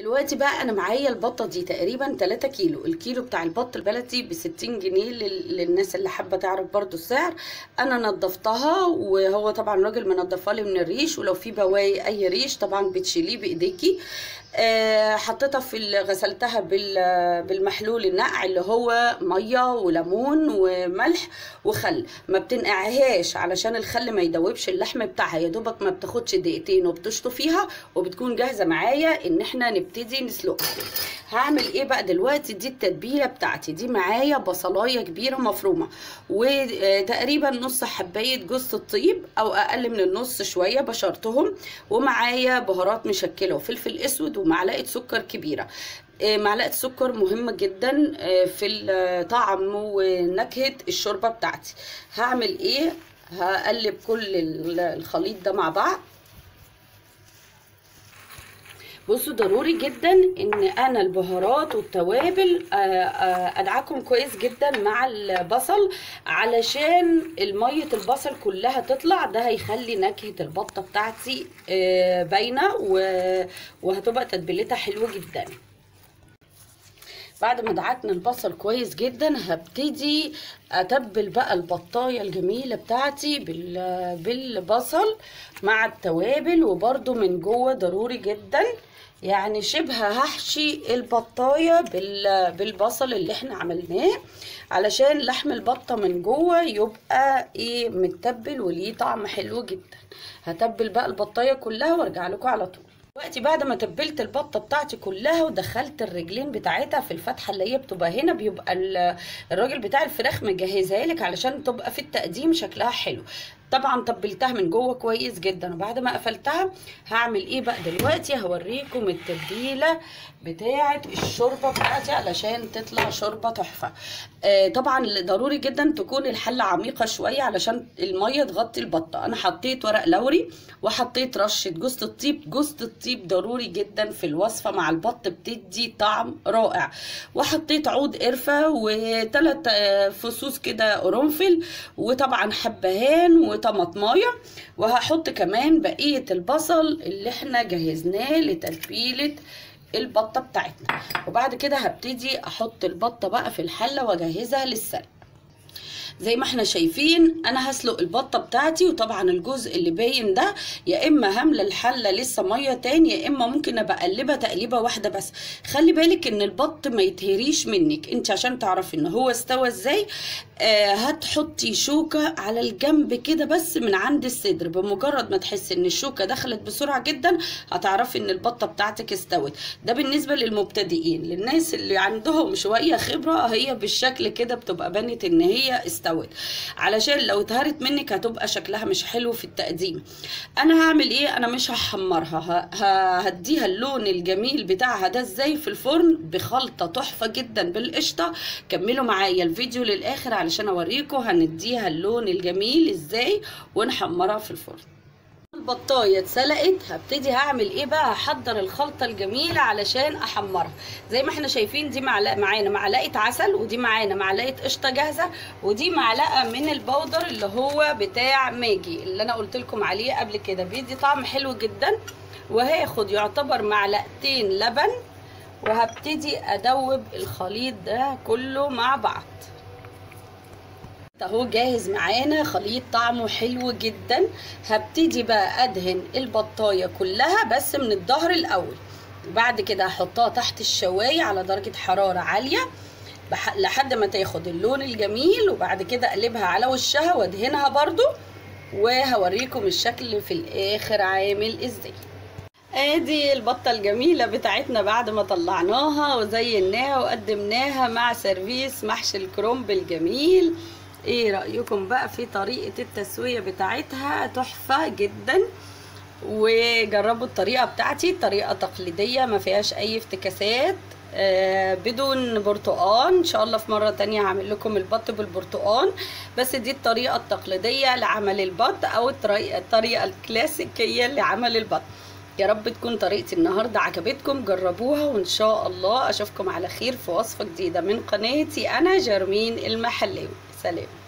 دلوقتي بقى انا معايا البطه دي تقريبا 3 كيلو الكيلو بتاع البط البلدي ب 60 جنيه لل- للناس اللي حابه تعرف برضو السعر انا نضفتها وهو طبعا راجل منضفها لي من الريش ولو في بواقي اي ريش طبعا بتشيليه بايديكي آه، حطيتها في ال- غسلتها بال- بالمحلول النقع اللي هو ميه وليمون وملح وخل ما بتنقعهاش علشان الخل ما يدوبش اللحم بتاعها يا دوبك ما بتاخدش دقيقتين وبتشطفيها وبتكون جاهزه معايا ان احنا نبتدي نسلقها هعمل ايه بقى دلوقتي دي التتبيله بتاعتي دي معايا بصلايه كبيره مفرومه وتقريبا نص حبايه جوز الطيب او اقل من النص شويه بشرتهم ومعايا بهارات مشكله وفلفل اسود ومعلقه سكر كبيره آه، معلقه سكر مهمه جدا آه، في الطعم ونكهه الشوربه بتاعتي هعمل ايه هقلب كل ال- الخليط ده مع بعض بصوا ضروري جدا ان انا البهارات والتوابل آه، آه، ادعكم كويس جدا مع البصل علشان المية البصل كلها تطلع ده هيخلي نكهة البطة بتاعتي آه، باينة و- وهتبقى تتبيلتها حلوة جدا بعد ما دعكنا البصل كويس جدا هبتدي اتبل بقى البطايه الجميله بتاعتي بال- بالبصل مع التوابل وبرده من جوه ضروري جدا يعني شبه هحشي البطايه بال- بالبصل اللي احنا عملناه علشان لحم البطه من جوه يبقى ايه متبل وليه طعم حلو جدا هتبل بقى البطايه كلها وارجع لكم على طول دلوقتي بعد ما تبلت البطه بتاعتي كلها ودخلت الرجلين بتاعتها في الفتحه اللي هي بتبقى هنا بيبقى ال- الراجل بتاع الفراخ مجهزها لك علشان تبقى في التقديم شكلها حلو طبعا تبلتها من جوه كويس جدا وبعد ما قفلتها هعمل ايه بقى دلوقتي هوريكم التتبيله بتاعه الشوربه بتاعتي علشان تطلع شوربه تحفه آه طبعا ضروري جدا تكون الحله عميقه شويه علشان الميه تغطي البطه انا حطيت ورق لوري وحطيت رشه جوز الطيب جوز الطيب ضروري جدا في الوصفه مع البط بتدي طعم رائع وحطيت عود قرفه وثلاث فصوص كده قرنفل وطبعا حبهان وطماطمايه وهحط كمان بقيه البصل اللي احنا جهزناه لتتبيله البطه بتاعتنا وبعد كده هبتدي احط البطه بقى في الحله واجهزها للسلق زي ما احنا شايفين انا هسلق البطه بتاعتي وطبعا الجزء اللي باين ده يا اما هملى الحله لسه ميه تاني يا اما ممكن ابقى اقلبها تقليبه واحده بس خلي بالك ان البط ما يتهريش منك انت عشان تعرفي ان هو استوى ازاي آه هتحطي شوكه على الجنب كده بس من عند الصدر بمجرد ما تحسي ان الشوكه دخلت بسرعه جدا هتعرفي ان البطه بتاعتك استوت ده بالنسبه للمبتدئين للناس اللي عندهم شويه خبره هي بالشكل كده بتبقى بانت ان هي استوت علشان لو اتهرت منك هتبقى شكلها مش حلو في التقديم انا هعمل ايه انا مش هحمرها ه- ه- هديها اللون الجميل بتاعها ده ازاي في الفرن بخلطه تحفه جدا بالقشطه كملوا معايا الفيديو للاخر علشان اوريكم هنديها اللون الجميل ازاي ونحمرها في الفرن البطايه اتسلقت هبتدي هعمل ايه بقى هحضر الخلطه الجميله علشان احمرها زي ما احنا شايفين دي معلقه معانا معلقه عسل ودي معانا معلقه قشطه جاهزه ودي معلقه من البودر اللي هو بتاع ماجي اللي انا قلت لكم عليه قبل كده بيدي طعم حلو جدا وهاخد يعتبر معلقتين لبن وهبتدي ادوب الخليط ده كله مع بعض اهو جاهز معانا خليط طعمه حلو جدا هبتدي بقى ادهن البطايه كلها بس من الظهر الاول وبعد كده هحطها تحت الشوايه على درجه حراره عاليه بح- لحد ما تاخد اللون الجميل وبعد كده اقلبها على وشها وادهنها برضو وهوريكم الشكل في الاخر عامل ازاي ادي البطه الجميله بتاعتنا بعد ما طلعناها وزيناها وقدمناها مع سيرفيس محشي الكرنب الجميل ايه رايكم بقى في طريقه التسويه بتاعتها تحفه جدا وجربوا الطريقه بتاعتي طريقه تقليديه ما فيهاش اي افتكاسات آه بدون برتقان ان شاء الله في مره تانية هعمل لكم البط بالبرتقان بس دي الطريقه التقليديه لعمل البط او الطريقه الطريقه الكلاسيكيه لعمل البط يا رب تكون طريقتي النهارده عجبتكم جربوها وان شاء الله اشوفكم على خير في وصفه جديده من قناتي انا جرمين المحلاوي سلام